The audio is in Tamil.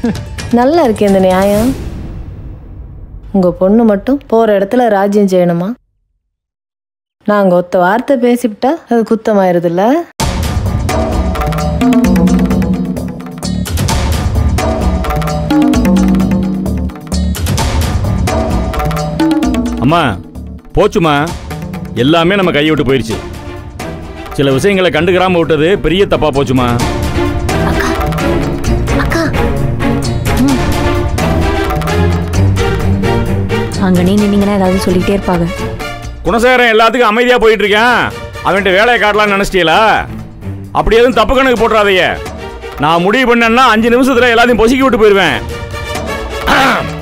நல்லா இருக்கே இந்த நியாயம் உங்க பொண்ணு மட்டும் போற இடத்துல ராஜ்யம் செய்யணுமா நாங்க ஒத்த வார்த்தை பேசிவிட்டா அது குத்தமாயிருதுல்ல அம்மா போச்சுமா எல்லாமே நம்ம கையை விட்டு போயிடுச்சு சில விஷயங்களை கண்டுக்கிறாம விட்டது பெரிய தப்பா போச்சுமா அங்க நீ நின்னீங்கன்னா ஏதாவது சொல்லிட்டே இருப்பாங்க குணசேகரன் எல்லாத்துக்கும் அமைதியா போயிட்டு இருக்கேன் அவன்கிட்ட வேலையை காட்டலாம்னு நினைச்சிட்டீங்களா அப்படி எதுவும் தப்பு கணக்கு போட்டுறாதீங்க நான் முடிவு பண்ணேன்னா அஞ்சு நிமிஷத்துல எல்லாத்தையும் பொசுக்கி விட்டு போயிடுவேன்